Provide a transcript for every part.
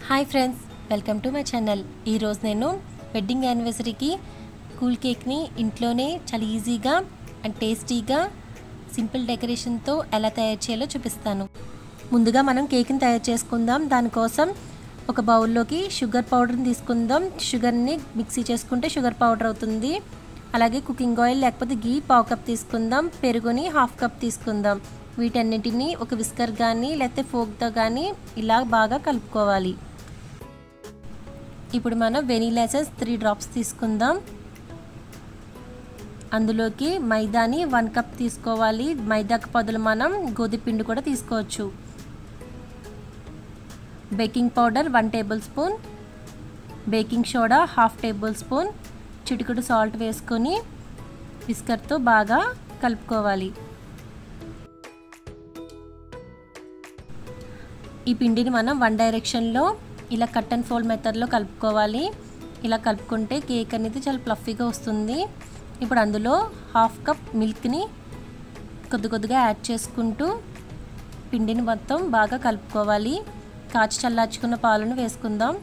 hi friends welcome to my channel ఈరోజు నేను wedding యానివర్సరీకి cool కేక్ని ఇంట్లోనే చాలా ఈజీగా అండ్ టేస్టీగా సింపుల్ డెకరేషన్తో ఎలా తయారు చేయాలో చూపిస్తాను ముందుగా మనం కేక్ని తయారు చేసుకుందాం దానికోసం ఒక బౌల్లోకి షుగర్ పౌడర్ని తీసుకుందాం షుగర్ని మిక్సీ చేసుకుంటే షుగర్ పౌడర్ అవుతుంది అలాగే కుకింగ్ ఆయిల్ లేకపోతే గీ పావు కప్ తీసుకుందాం పెరుగుని హాఫ్ కప్ తీసుకుందాం వీటన్నిటిని ఒక విస్కర్ కానీ లేకపోతే ఫోక్తో కానీ ఇలా బాగా కలుపుకోవాలి ఇప్పుడు మనం వెనీలా ఎసెన్స్ త్రీ డ్రాప్స్ తీసుకుందాం అందులోకి మైదాని వన్ కప్ తీసుకోవాలి మైదాకు బదులు మనం గోధుమ పిండి కూడా తీసుకోవచ్చు baking powder one tablespoon baking soda half tablespoon చిటికెడు సాల్ట్ వేసుకొని విస్కర్తో బాగా కలుపుకోవాలి ఈ పిండిని మనం వన్ డైరెక్షన్లో ఇలా కట్ అండ్ ఫోల్డ్ మెథడ్లో కలుపుకోవాలి ఇలా కలుపుకుంటే కేక్ అనేది చాలా ప్లఫీగా వస్తుంది ఇప్పుడు అందులో హాఫ్ కప్ మిల్క్ని కొద్ది కొద్దిగా యాడ్ చేసుకుంటూ పిండిని మొత్తం బాగా కలుపుకోవాలి కాచి చల్లార్చుకున్న పాలను వేసుకుందాం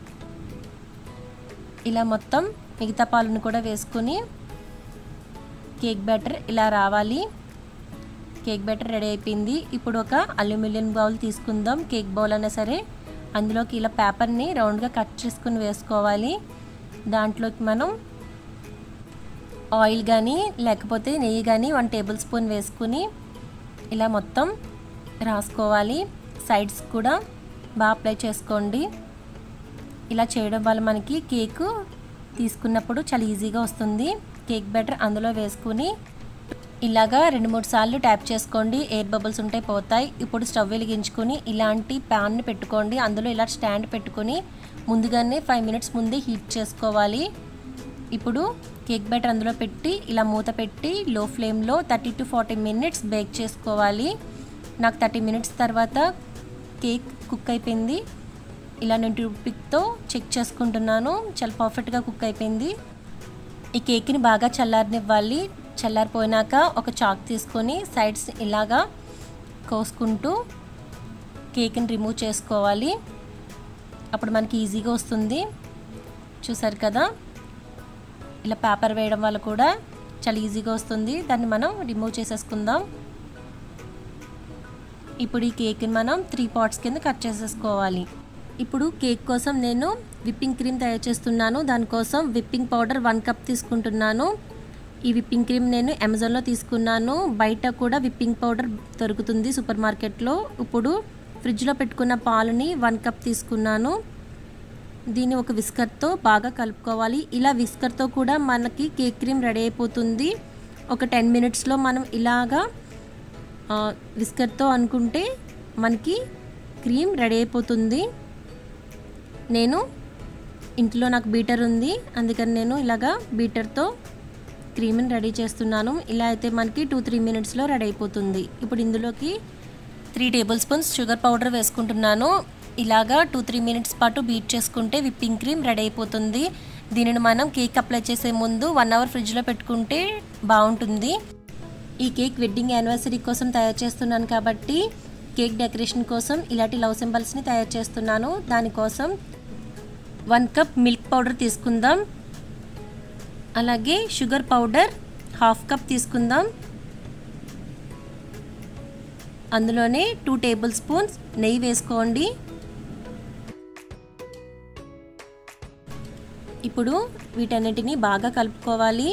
ఇలా మొత్తం మిగతా పాలను కూడా వేసుకుని కేక్ బ్యాటర్ ఇలా రావాలి కేక్ బ్యాటర్ రెడీ అయిపోయింది ఇప్పుడు ఒక అల్యూమినియం బౌల్ తీసుకుందాం కేక్ బౌల్ అయినా సరే అందులోకి ఇలా పేపర్ని రౌండ్గా కట్ చేసుకుని వేసుకోవాలి దాంట్లోకి మనం ఆయిల్ కానీ లేకపోతే నెయ్యి కానీ వన్ టేబుల్ స్పూన్ వేసుకుని ఇలా మొత్తం రాసుకోవాలి సైడ్స్ కూడా బాగా అప్లై చేసుకోండి ఇలా చేయడం వల్ల మనకి కేకు తీసుకున్నప్పుడు చాలా ఈజీగా వస్తుంది కేక్ బ్యాటర్ అందులో వేసుకుని ఇలాగా రెండు మూడు సార్లు ట్యాప్ చేసుకోండి ఎయిర్ బబుల్స్ ఉంటే పోతాయి ఇప్పుడు స్టవ్ వెలిగించుకొని ఇలాంటి ప్యాన్ని పెట్టుకోండి అందులో ఇలా స్టాండ్ పెట్టుకొని ముందుగానే ఫైవ్ మినిట్స్ ముందే హీట్ చేసుకోవాలి ఇప్పుడు కేక్ బ్యాటర్ అందులో పెట్టి ఇలా మూత పెట్టి లో ఫ్లేమ్లో thirty to forty minutes bake చేసుకోవాలి నాకు థర్టీ మినిట్స్ తర్వాత కేక్ కుక్ అయిపోయింది ఇలా నేను టూత్పిక్తో చెక్ చేసుకుంటున్నాను చాలా పర్ఫెక్ట్గా కుక్ అయిపోయింది ఈ కేక్ని బాగా చల్లారనివ్వాలి చల్లారిపోయినాక ఒక చాక్ తీసుకొని సైడ్స్ ఇలాగా కోసుకుంటూ కేక్ని రిమూవ్ చేసుకోవాలి అప్పుడు మనకి ఈజీగా వస్తుంది చూసారు కదా ఇలా పేపర్ వేయడం వల్ల కూడా చాలా ఈజీగా వస్తుంది దాన్ని మనం రిమూవ్ చేసేసుకుందాం ఇప్పుడు ఈ కేక్ని మనం త్రీ పార్ట్స్ కింద కట్ చేసేసుకోవాలి ఇప్పుడు కేక్ కోసం నేను విప్పింగ్ క్రీమ్ తయారు చేస్తున్నాను దానికోసం విప్పింగ్ పౌడర్ వన్ కప్ తీసుకుంటున్నాను ఈ విప్పింగ్ క్రీమ్ నేను అమెజాన్లో తీసుకున్నాను బయట కూడా విప్పింగ్ పౌడర్ దొరుకుతుంది సూపర్ మార్కెట్లో ఇప్పుడు ఫ్రిడ్జ్లో పెట్టుకున్న పాలని వన్ కప్ తీసుకున్నాను దీన్ని ఒక విస్కర్తో బాగా కలుపుకోవాలి ఇలా విస్కర్తో కూడా మనకి కేక్ క్రీమ్ రెడీ అయిపోతుంది ఒక టెన్ మినిట్స్లో మనం ఇలాగా విస్కర్తో అనుకుంటే మనకి క్రీమ్ రెడీ అయిపోతుంది నేను ఇంట్లో నాకు బీటర్ ఉంది అందుకని నేను ఇలాగా బీటర్తో క్రీమ్ని రెడీ చేస్తున్నాను ఇలా అయితే మనకి టూ త్రీ మినిట్స్లో రెడీ అయిపోతుంది ఇప్పుడు ఇందులోకి three tablespoons sugar powder వేసుకుంటున్నాను ఇలాగా టూ త్రీ మినిట్స్ పాటు బీట్ చేసుకుంటే విప్పింగ్ క్రీమ్ రెడీ అయిపోతుంది దీనిని మనం కేక్ అప్లై చేసే ముందు వన్ అవర్ ఫ్రిడ్జ్లో పెట్టుకుంటే బాగుంటుంది ఈ కేక్ వెడ్డింగ్ యానివర్సరీ కోసం తయారు చేస్తున్నాను కాబట్టి కేక్ డెకరేషన్ కోసం ఇలాంటి లవ్ సింబల్స్ని తయారు చేస్తున్నాను దానికోసం వన్ కప్ మిల్క్ పౌడర్ తీసుకుందాం అలాగే షుగర్ పౌడర్ హాఫ్ కప్ తీసుకుందాం అందులోనే టూ టేబుల్ స్పూన్స్ నెయ్యి వేసుకోండి ఇప్పుడు వీటన్నిటిని బాగా కలుపుకోవాలి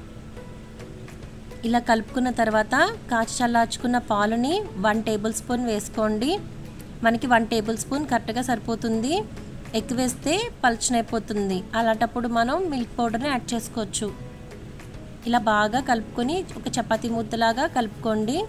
ఇలా కలుపుకున్న తర్వాత కాచి చల్లార్చుకున్న పాలని వన్ టేబుల్ స్పూన్ వేసుకోండి మనకి వన్ టేబుల్ స్పూన్ కరెక్ట్గా సరిపోతుంది ఎక్కువ వేస్తే పలుచనైపోతుంది అలాంటప్పుడు మనం మిల్క్ పౌడర్ని యాడ్ చేసుకోవచ్చు ఇలా బాగా కలుపుకొని ఒక చపాతీ ముద్దలాగా కలుపుకోండి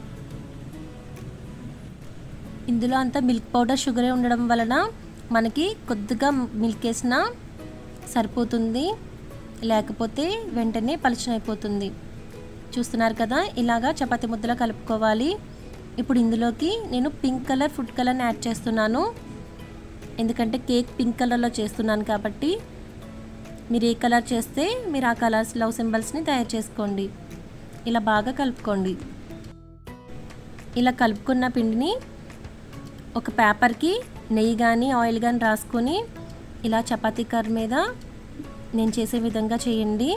ఇందులో అంతా మిల్క్ పౌడర్ షుగరే ఉండడం వలన మనకి కొద్దిగా మిల్క్ వేసినా సరిపోతుంది లేకపోతే వెంటనే పలుచనైపోతుంది చూస్తున్నారు కదా ఇలాగా చపాతీ ముద్దలా కలుపుకోవాలి ఇప్పుడు ఇందులోకి నేను పింక్ కలర్ ఫుడ్ కలర్ని యాడ్ చేస్తున్నాను ఎందుకంటే కేక్ పింక్ కలర్లో చేస్తున్నాను కాబట్టి మీరు ఏ కలర్ చేస్తే మీరు ఆ కలర్స్ లవ్ సింబల్స్ని తయారు చేసుకోండి ఇలా బాగా కలుపుకోండి ఇలా కలుపుకున్న పిండిని ఒక పేపర్కి నెయ్యి కానీ ఆయిల్ కానీ రాసుకొని ఇలా చపాతీ కర్ర మీద నేను చేసే విధంగా చేయండి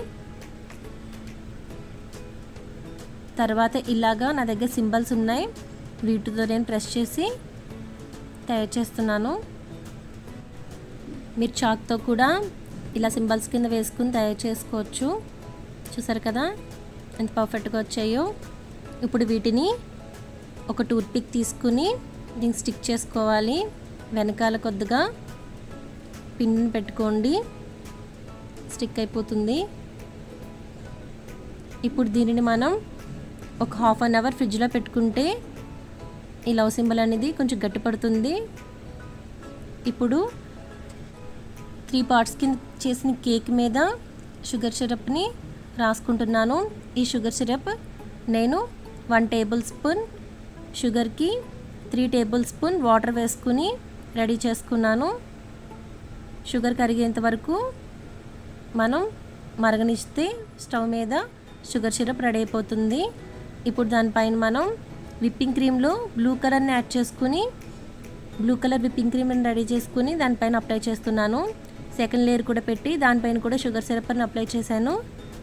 తర్వాత ఇలాగా నా దగ్గర సింబల్స్ ఉన్నాయి వీటితో నేను ప్రెస్ చేసి తయారు చేస్తున్నాను మీరు చాక్తో కూడా ఇలా సింబల్స్ కింద వేసుకుని తయారు చేసుకోవచ్చు చూసారు కదా ఎంత పర్ఫెక్ట్గా వచ్చాయో ఇప్పుడు వీటిని ఒక టూత్ పిక్ తీసుకుని దీనికి స్టిక్ చేసుకోవాలి వెనకాల కొద్దిగా పిన్ పెట్టుకోండి స్టిక్ అయిపోతుంది ఇప్పుడు దీనిని మనం ఒక హాఫ్ అన్ అవర్ ఫ్రిడ్జ్లో పెట్టుకుంటే ఈ లవ్ సింబల్ అనేది కొంచెం గట్టిపడుతుంది ఇప్పుడు త్రీ పార్ట్స్ కింద చేసిన కేక్ మీద షుగర్ సిరప్ని రాసుకుంటున్నాను ఈ షుగర్ సిరప్ నేను వన్ టేబుల్ స్పూన్ షుగర్కి త్రీ టేబుల్ స్పూన్ వాటర్ వేసుకుని రెడీ చేసుకున్నాను షుగర్ కరిగేంత వరకు మనం మరగనిస్తే స్టవ్ మీద షుగర్ సిరప్ రెడీ అయిపోతుంది ఇప్పుడు దానిపైన మనం విప్పింగ్ క్రీమ్లో బ్లూ కలర్ని యాడ్ చేసుకుని బ్లూ కలర్ విప్పింగ్ క్రీమ్ని రెడీ చేసుకుని దానిపైన అప్లై చేస్తున్నాను సెకండ్ లేయర్ కూడా పెట్టి దానిపైన కూడా షుగర్ సిరప్ని అప్లై చేశాను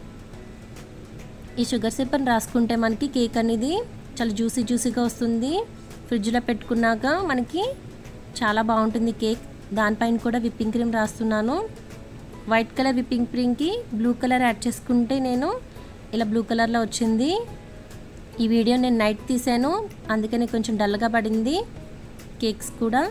ఈ షుగర్ సిరప్ని రాసుకుంటే మనకి కేక్ అనేది చాలా జ్యూసీ జ్యూసీగా వస్తుంది ఫ్రిడ్జ్లో పెట్టుకున్నాక మనకి చాలా బాగుంటుంది కేక్ దానిపైన కూడా విప్పింగ్ క్రీమ్ రాస్తున్నాను వైట్ కలర్ విప్పింగ్ క్రీమ్కి బ్లూ కలర్ యాడ్ చేసుకుంటే నేను ఇలా బ్లూ కలర్లో వచ్చింది ఈ వీడియో నేను నైట్ తీసాను అందుకని కొంచెం డల్గా పడింది కేక్స్ కూడా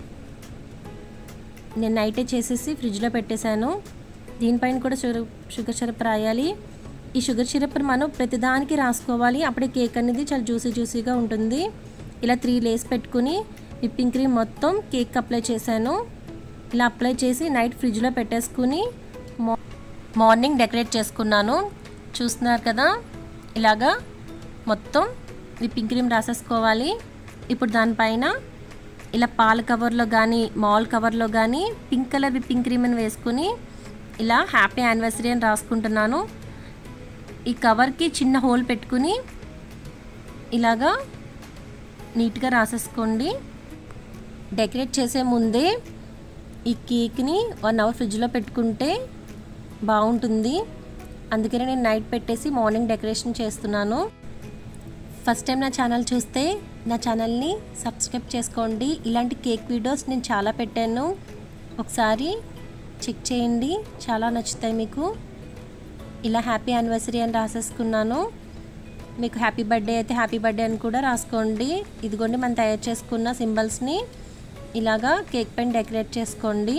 నేను నైటే చేసేసి ఫ్రిడ్జ్లో పెట్టేశాను దీనిపైన కూడా షుగర్ షుగర్ సిరప్ రాయాలి ఈ షుగర్ సిరప్ మనం ప్రతిదానికి రాసుకోవాలి అప్పుడే కేక్ అనేది చాలా జ్యూసీ జ్యూసీగా ఉంటుంది ఇలా త్రీ లేస్ పెట్టుకుని విప్పింగ్ క్రీమ్ మొత్తం కేక్ అప్లై చేశాను ఇలా అప్లై చేసి నైట్ ఫ్రిడ్జ్లో పెట్టేసుకుని మార్నింగ్ డెకరేట్ చేసుకున్నాను చూస్తున్నారు కదా ఇలాగా మొత్తం విప్పింగ్ క్రీమ్ రాసేసుకోవాలి ఇప్పుడు దానిపైన ఇలా పాల కవర్లో కానీ మాల్ కవర్లో కానీ పింక్ కలర్ విప్పింగ్ క్రీమ్ అని వేసుకుని ఇలా హ్యాపీ యానివర్సరీ అని రాసుకుంటున్నాను ఈ కవర్కి చిన్న హోల్ పెట్టుకుని ఇలాగా నీట్గా రాసేసుకోండి డెకరేట్ చేసే ముందే ఈ కేక్ని వన్ అవర్ ఫ్రిడ్జ్లో పెట్టుకుంటే బాగుంటుంది అందుకని నేను నైట్ పెట్టేసి మార్నింగ్ డెకరేషన్ చేస్తున్నాను ఫస్ట్ టైం నా ఛానల్ చూస్తే నా ఛానల్ని సబ్స్క్రైబ్ చేసుకోండి ఇలాంటి కేక్ వీడియోస్ నేను చాలా పెట్టాను ఒకసారి చెక్ చేయండి చాలా నచ్చుతాయి మీకు ఇలా హ్యాపీ యానివర్సరీ అని రాసేసుకున్నాను మీకు హ్యాపీ బర్త్డే అయితే హ్యాపీ బర్త్డే అని కూడా రాసుకోండి ఇదిగోండి మనం తయారు చేసుకున్న సింబల్స్ని ఇలాగా కేక్ పైన డెకరేట్ చేసుకోండి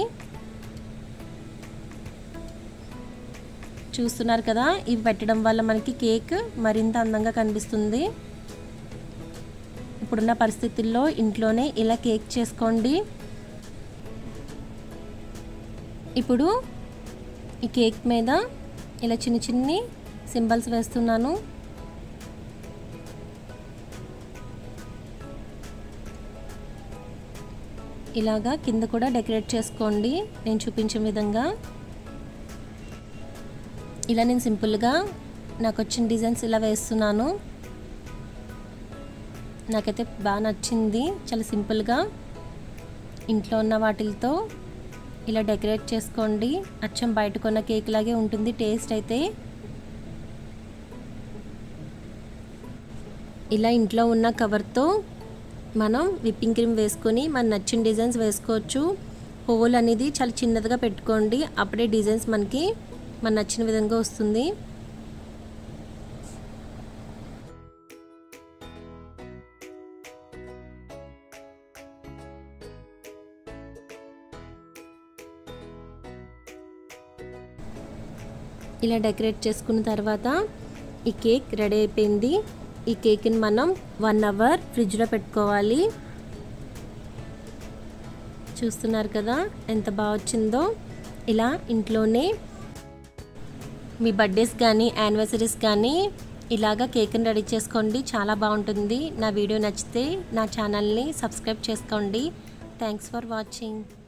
చూస్తున్నారు కదా ఇవి పెట్టడం వల్ల మనకి కేక్ మరింత అందంగా కనిపిస్తుంది ఇప్పుడున్న పరిస్థితుల్లో ఇంట్లోనే ఇలా కేక్ చేసుకోండి ఇప్పుడు ఈ కేక్ మీద ఇలా చిన్న చిన్ని సింబల్స్ వేస్తున్నాను ఇలాగా కింద కూడా డెకరేట్ చేసుకోండి నేను చూపించిన విధంగా ఇలా నేను సింపుల్గా నాకు వచ్చిన డిజైన్స్ ఇలా వేస్తున్నాను నాకైతే బాగా నచ్చింది చాలా సింపుల్గా ఇంట్లో ఉన్న వాటిలతో ఇలా డెకరేట్ చేసుకోండి అచ్చం బయట కొన్న కేక్ లాగే ఉంటుంది టేస్ట్ అయితే ఇలా ఇంట్లో ఉన్న కవర్తో మనం విప్పింగ్ క్రీమ్ వేసుకొని మన నచ్చిన డిజైన్స్ వేసుకోవచ్చు హోల్ అనేది చాలా చిన్నదిగా పెట్టుకోండి అప్పుడే డిజైన్స్ మనకి మన నచ్చిన విధంగా వస్తుంది ఇలా డెకరేట్ చేసుకున్న తర్వాత ఈ కేక్ రెడీ అయిపోయింది ఈ కేక్ని మనం వన్ అవర్ ఫ్రిడ్జ్లో పెట్టుకోవాలి చూస్తున్నారు కదా ఎంత బాగా వచ్చిందో ఇలా ఇంట్లోనే మీ బర్త్డేస్ కానీ యానివర్సరీస్ కానీ ఇలాగా కేక్ని రెడీ చేసుకోండి చాలా బాగుంటుంది నా వీడియో నచ్చితే నా ఛానల్ని సబ్స్క్రైబ్ చేసుకోండి థ్యాంక్స్ ఫర్ వాచింగ్